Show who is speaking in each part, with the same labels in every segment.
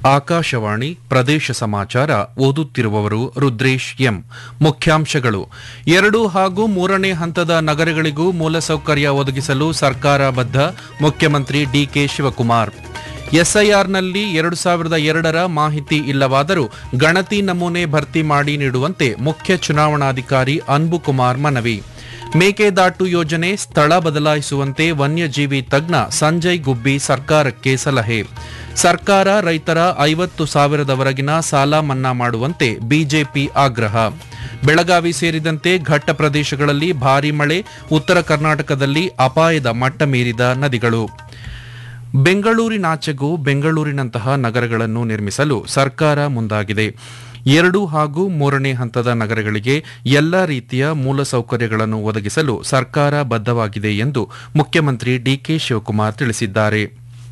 Speaker 1: ಆಕಾಶವಾಣಿ ಪ್ರದೇಶ ಸಮಾಚಾರ ಓದುತ್ತಿರುವವರು ರುದ್ರೇಶ್ ಎಂ ಮುಖ್ಯಾಂಶಗಳು ಎರಡು ಹಾಗೂ ಮೂರನೇ ಹಂತದ ನಗರಗಳಿಗೂ ಮೂಲಸೌಕರ್ಯ ಒದಗಿಸಲು ಸರ್ಕಾರ ಬದ್ಧ ಮುಖ್ಯಮಂತ್ರಿ ಡಿಕೆ ಶಿವಕುಮಾರ್ ಎಸ್ಐಆರ್ನಲ್ಲಿ ಎರಡು ಸಾವಿರದ ಎರಡರ ಮಾಹಿತಿ ಇಲ್ಲವಾದರೂ ಗಣತಿ ನಮೂನೆ ಭರ್ತಿ ಮಾಡಿ ನೀಡುವಂತೆ ಮುಖ್ಯ ಚುನಾವಣಾಧಿಕಾರಿ ಅನ್ಬು ಕುಮಾರ್ ಮನವಿ ಮೇಕೆದಾಟು ಯೋಜನೆ ಸ್ಥಳ ಬದಲಾಯಿಸುವಂತೆ ವನ್ಯಜೀವಿ ತಜ್ಞ ಸಂಜಯ್ ಗುಬ್ಬಿ ಸರ್ಕಾರಕ್ಕೆ ಸಲಹೆ ಸರ್ಕಾರ ರೈತರ ಐವತ್ತು ಸಾವಿರದವರೆಗಿನ ಸಾಲ ಮನ್ನಾ ಮಾಡುವಂತೆ ಬಿಜೆಪಿ ಆಗ್ರಹ ಬೆಳಗಾವಿ ಸೇರಿದಂತೆ ಘಟ್ಟ ಪ್ರದೇಶಗಳಲ್ಲಿ ಭಾರೀ ಮಳೆ ಉತ್ತರ ಕರ್ನಾಟಕದಲ್ಲಿ ಅಪಾಯದ ಮಟ್ಟ ಮೀರಿದ ನದಿಗಳು ಬೆಂಗಳೂರಿನಾಚೆಗೂ ಬೆಂಗಳೂರಿನಂತಹ ನಗರಗಳನ್ನು ನಿರ್ಮಿಸಲು ಸರ್ಕಾರ ಮುಂದಾಗಿದೆ ಎರಡು ಹಾಗೂ ಮೂರನೇ ಹಂತದ ನಗರಗಳಿಗೆ ಎಲ್ಲ ರೀತಿಯ ಮೂಲಸೌಕರ್ಯಗಳನ್ನು ಒದಗಿಸಲು ಸರ್ಕಾರ ಬದ್ಧವಾಗಿದೆ ಎಂದು ಮುಖ್ಯಮಂತ್ರಿ ಡಿಕೆ ಶಿವಕುಮಾರ್ ತಿಳಿಸಿದ್ದಾರೆ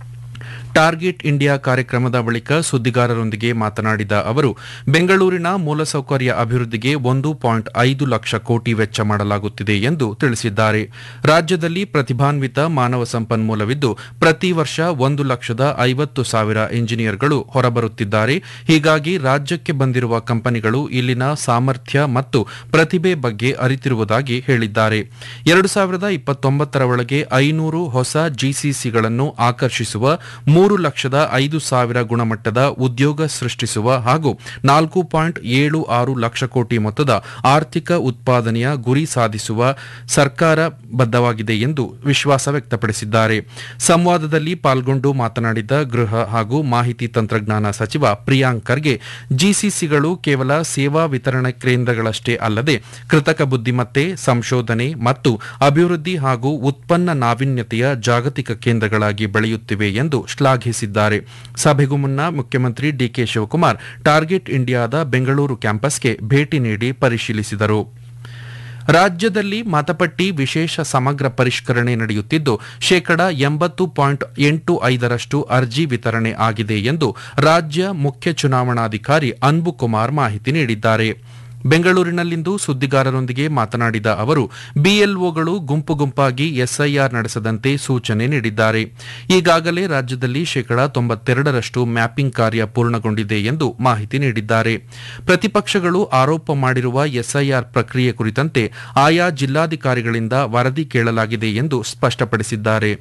Speaker 1: ಟಾರ್ಗೆಟ್ ಇಂಡಿಯಾ ಕಾರ್ಯಕ್ರಮದ ಬಳಿಕ ಸುದ್ದಿಗಾರರೊಂದಿಗೆ ಮಾತನಾಡಿದ ಅವರು ಬೆಂಗಳೂರಿನ ಮೂಲಸೌಕರ್ಯ ಅಭಿವೃದ್ಧಿಗೆ ಒಂದು ಪಾಯಿಂಟ್ ಐದು ಲಕ್ಷ ಕೋಟಿ ವೆಚ್ಚ ಮಾಡಲಾಗುತ್ತಿದೆ ಎಂದು ತಿಳಿಸಿದ್ದಾರೆ ರಾಜ್ಯದಲ್ಲಿ ಪ್ರತಿಭಾನ್ವಿತ ಮಾನವ ಸಂಪನ್ಮೂಲವಿದ್ದು ಪ್ರತಿ ವರ್ಷ ಒಂದು ಲಕ್ಷದ ಐವತ್ತು ಸಾವಿರ ಇಂಜಿನಿಯರ್ಗಳು ಹೊರಬರುತ್ತಿದ್ದಾರೆ ಹೀಗಾಗಿ ರಾಜ್ಯಕ್ಕೆ ಬಂದಿರುವ ಕಂಪನಿಗಳು ಇಲ್ಲಿನ ಸಾಮರ್ಥ್ಯ ಮತ್ತು ಪ್ರತಿಭೆ ಬಗ್ಗೆ ಅರಿತಿರುವುದಾಗಿ ಹೇಳಿದ್ದಾರೆ ಎರಡು ಸಾವಿರದ ಇಪ್ಪತ್ತೊಂಬತ್ತರ ಒಳಗೆ ಐನೂರು ಹೊಸ ಜಿಸಿಸಿಗಳನ್ನು ಆಕರ್ಷಿಸುವ ಮೂರು ಲಕ್ಷದ ಐದು ಸಾವಿರ ಗುಣಮಟ್ಟದ ಉದ್ಯೋಗ ಸೃಷ್ಟಿಸುವ ಹಾಗೂ ನಾಲ್ಕು ಪಾಯಿಂಟ್ ಏಳು ಆರು ಲಕ್ಷ ಕೋಟಿ ಮೊತ್ತದ ಆರ್ಥಿಕ ಉತ್ಪಾದನೆಯ ಗುರಿ ಸಾಧಿಸುವ ಸರ್ಕಾರ ಬದ್ಧವಾಗಿದೆ ಎಂದು ವಿಶ್ವಾಸ ವ್ಯಕ್ತಪಡಿಸಿದ್ದಾರೆ ಸಂವಾದದಲ್ಲಿ ಪಾಲ್ಗೊಂಡು ಮಾತನಾಡಿದ ಗೃಹ ಹಾಗೂ ಮಾಹಿತಿ ತಂತ್ರಜ್ಞಾನ ಸಚಿವ ಪ್ರಿಯಾಂಕ್ ಖರ್ಗೆ ಜಿಸಿಸಿಗಳು ಕೇವಲ ಸೇವಾ ವಿತರಣಾ ಕೇಂದ್ರಗಳಷ್ಟೇ ಅಲ್ಲದೆ ಕೃತಕ ಬುದ್ದಿಮತ್ತೆ ಸಂಶೋಧನೆ ಮತ್ತು ಅಭಿವೃದ್ಧಿ ಹಾಗೂ ಉತ್ಪನ್ನ ನಾವೀನ್ಯತೆಯ ಜಾಗತಿಕ ಕೇಂದ್ರಗಳಾಗಿ ಬೆಳೆಯುತ್ತಿವೆ ಎಂದು ಶ್ಲಾಘಿಸಿದ್ದಾರೆ ಸಭೆಗೂ ಮುನ್ನ ಮುಖ್ಯಮಂತ್ರಿ ಡಿಕೆ ಶಿವಕುಮಾರ್ ಟಾರ್ಗೆಟ್ ಇಂಡಿಯಾದ ಬೆಂಗಳೂರು ಕ್ಯಾಂಪಸ್ಗೆ ಭೇಟಿ ನೀಡಿ ಪರಿಶೀಲಿಸಿದರು ರಾಜ್ಯದಲ್ಲಿ ಮತಪಟ್ಟಿ ವಿಶೇಷ ಸಮಗ್ರ ಪರಿಷ್ಕರಣೆ ನಡೆಯುತ್ತಿದ್ದು ಶೇಕಡ ಎಂಬತ್ತು ಪಾಯಿಂಟ್ ಎಂಟು ಐದರಷ್ಟು ಅರ್ಜಿ ವಿತರಣೆ ಆಗಿದೆ ಎಂದು ರಾಜ್ಯ ಮುಖ್ಯ ಚುನಾವಣಾಧಿಕಾರಿ ಅನ್ಬು ಕುಮಾರ್ ಮಾಹಿತಿ ನೀಡಿದ್ದಾರೆ ಬೆಂಗಳೂರಿನಲ್ಲಿಂದು ಸುದ್ದಿಗಾರರೊಂದಿಗೆ ಮಾತನಾಡಿದ ಅವರು ಬಿಎಲ್ಒಗಳು ಗುಂಪು ಗುಂಪಾಗಿ ಎಸ್ಐಆರ್ ನಡೆಸದಂತೆ ಸೂಚನೆ ನೀಡಿದ್ದಾರೆ ಈಗಾಗಲೇ ರಾಜ್ಯದಲ್ಲಿ ಶೇಕಡಾ ತೊಂಬತ್ತೆರಡರಷ್ಟು ಮ್ಯಾಪಿಂಗ್ ಕಾರ್ಯ ಪೂರ್ಣಗೊಂಡಿದೆ ಎಂದು ಮಾಹಿತಿ ನೀಡಿದ್ದಾರೆ ಪ್ರತಿಪಕ್ಷಗಳು ಆರೋಪ ಮಾಡಿರುವ ಎಸ್ಐಆರ್ ಪ್ರಕ್ರಿಯೆ ಕುರಿತಂತೆ ಆಯಾ ಜಿಲ್ಲಾಧಿಕಾರಿಗಳಿಂದ ವರದಿ ಕೇಳಲಾಗಿದೆ ಎಂದು ಸ್ಪಷ್ಟಪಡಿಸಿದ್ದಾರೆ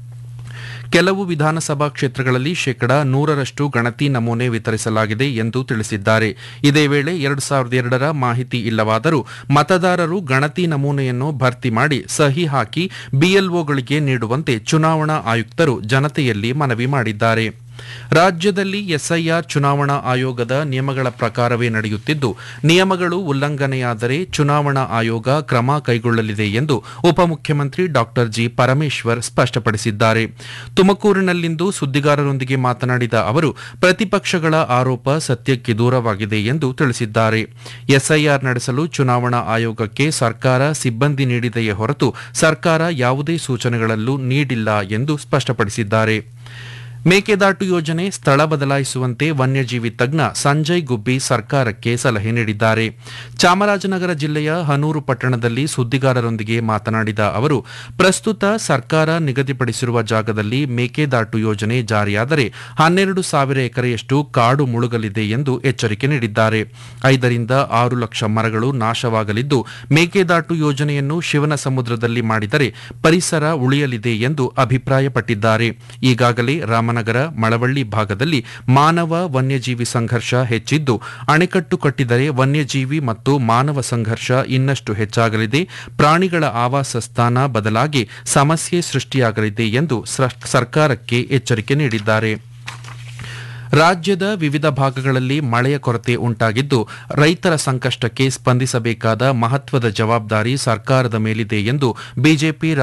Speaker 1: ಕೆಲವು ವಿಧಾನಸಭಾ ಕ್ಷೇತ್ರಗಳಲ್ಲಿ ಶೇಕಡಾ ನೂರರಷ್ಟು ಗಣತಿ ನಮೂನೆ ವಿತರಿಸಲಾಗಿದೆ ಎಂದು ತಿಳಿಸಿದ್ದಾರೆ ಇದೇ ವೇಳೆ ಎರಡು ಸಾವಿರದ ಎರಡರ ಮಾಹಿತಿ ಇಲ್ಲವಾದರೂ ಮತದಾರರು ಗಣತಿ ನಮೂನೆಯನ್ನು ಭರ್ತಿ ಮಾಡಿ ಸಹಿ ಹಾಕಿ ಬಿಎಲ್ಒಗಳಿಗೆ ನೀಡುವಂತೆ ಚುನಾವಣಾ ಆಯುಕ್ತರು ಜನತೆಯಲ್ಲಿ ಮನವಿ ಮಾಡಿದ್ದಾರೆ ರಾಜ್ಯದಲ್ಲಿ ಎಸ್ಐಆರ್ ಚುನಾವಣಾ ಆಯೋಗದ ನಿಯಮಗಳ ಪ್ರಕಾರವೇ ನಡೆಯುತ್ತಿದ್ದು ನಿಯಮಗಳು ಉಲ್ಲಂಘನೆಯಾದರೆ ಚುನಾವಣಾ ಆಯೋಗ ಕ್ರಮ ಕೈಗೊಳ್ಳಲಿದೆ ಎಂದು ಉಪಮುಖ್ಯಮಂತ್ರಿ ಡಾ ಜಿ ಪರಮೇಶ್ವರ್ ಸ್ಪಷ್ಟಪಡಿಸಿದ್ದಾರೆ ತುಮಕೂರಿನಲ್ಲಿಂದು ಸುದ್ದಿಗಾರರೊಂದಿಗೆ ಮಾತನಾಡಿದ ಅವರು ಪ್ರತಿಪಕ್ಷಗಳ ಆರೋಪ ಸತ್ಯಕ್ಕೆ ದೂರವಾಗಿದೆ ಎಂದು ತಿಳಿಸಿದ್ದಾರೆ ಎಸ್ಐಆರ್ ನಡೆಸಲು ಚುನಾವಣಾ ಆಯೋಗಕ್ಕೆ ಸರ್ಕಾರ ಸಿಬ್ಬಂದಿ ನೀಡಿದೆಯೇ ಹೊರತು ಸರ್ಕಾರ ಯಾವುದೇ ಸೂಚನೆಗಳಲ್ಲೂ ನೀಡಿಲ್ಲ ಎಂದು ಸ್ಪಷ್ಟಪಡಿಸಿದ್ದಾರೆ ಮೇಕೆದಾಟು ಯೋಜನೆ ಸ್ಥಳ ಬದಲಾಯಿಸುವಂತೆ ವನ್ಯಜೀವಿ ತಜ್ಞ ಸಂಜಯ್ ಗುಬ್ಬಿ ಸರ್ಕಾರಕ್ಕೆ ಸಲಹೆ ನೀಡಿದ್ದಾರೆ ಚಾಮರಾಜನಗರ ಜಿಲ್ಲೆಯ ಹನೂರು ಪಟ್ಟಣದಲ್ಲಿ ಸುದ್ದಿಗಾರರೊಂದಿಗೆ ಮಾತನಾಡಿದ ಅವರು ಪ್ರಸ್ತುತ ಸರ್ಕಾರ ನಿಗದಿಪಡಿಸಿರುವ ಜಾಗದಲ್ಲಿ ಮೇಕೆದಾಟು ಯೋಜನೆ ಜಾರಿಯಾದರೆ ಹನ್ನೆರಡು ಸಾವಿರ ಎಕರೆಯಷ್ಟು ಕಾಡು ಮುಳುಗಲಿದೆ ಎಂದು ಎಚ್ಚರಿಕೆ ನೀಡಿದ್ದಾರೆ ಐದರಿಂದ ಆರು ಲಕ್ಷ ಮರಗಳು ನಾಶವಾಗಲಿದ್ದು ಮೇಕೆದಾಟು ಯೋಜನೆಯನ್ನು ಶಿವನ ಸಮುದ್ರದಲ್ಲಿ ಮಾಡಿದರೆ ಪರಿಸರ ಉಳಿಯಲಿದೆ ಎಂದು ಅಭಿಪ್ರಾಯಪಟ್ಟಿದ್ದಾರೆ ಈಗಾಗಲೇ ರಾಮನ ನಗರ ಮಳವಳ್ಳಿ ಭಾಗದಲ್ಲಿ ಮಾನವ ವನ್ಯಜೀವಿ ಸಂಘರ್ಷ ಹೆಚ್ಚಿದ್ದು ಅಣೆಕಟ್ಟು ಕಟ್ಟಿದರೆ ವನ್ಯಜೀವಿ ಮತ್ತು ಮಾನವ ಸಂಘರ್ಷ ಇನ್ನಷ್ಟು ಹೆಚ್ಚಾಗಲಿದೆ ಪ್ರಾಣಿಗಳ ಆವಾಸ ಸ್ಥಾನ ಬದಲಾಗಿ ಸಮಸ್ಯೆ ಸೃಷ್ಟಿಯಾಗಲಿದೆ ಎಂದು ಸರ್ಕಾರಕ್ಕೆ ಎಚ್ಚರಿಕೆ ನೀಡಿದ್ದಾರೆ ರಾಜ್ಯದ ವಿವಿಧ ಭಾಗಗಳಲ್ಲಿ ಮಳೆಯ ಕೊರತೆ ಉಂಟಾಗಿದ್ದು ರೈತರ ಸಂಕಷ್ಟಕ್ಕೆ ಸ್ಪಂದಿಸಬೇಕಾದ ಮಹತ್ವದ ಜವಾಬ್ದಾರಿ ಸರ್ಕಾರದ ಮೇಲಿದೆ ಎಂದು ಬಿಜೆಪಿ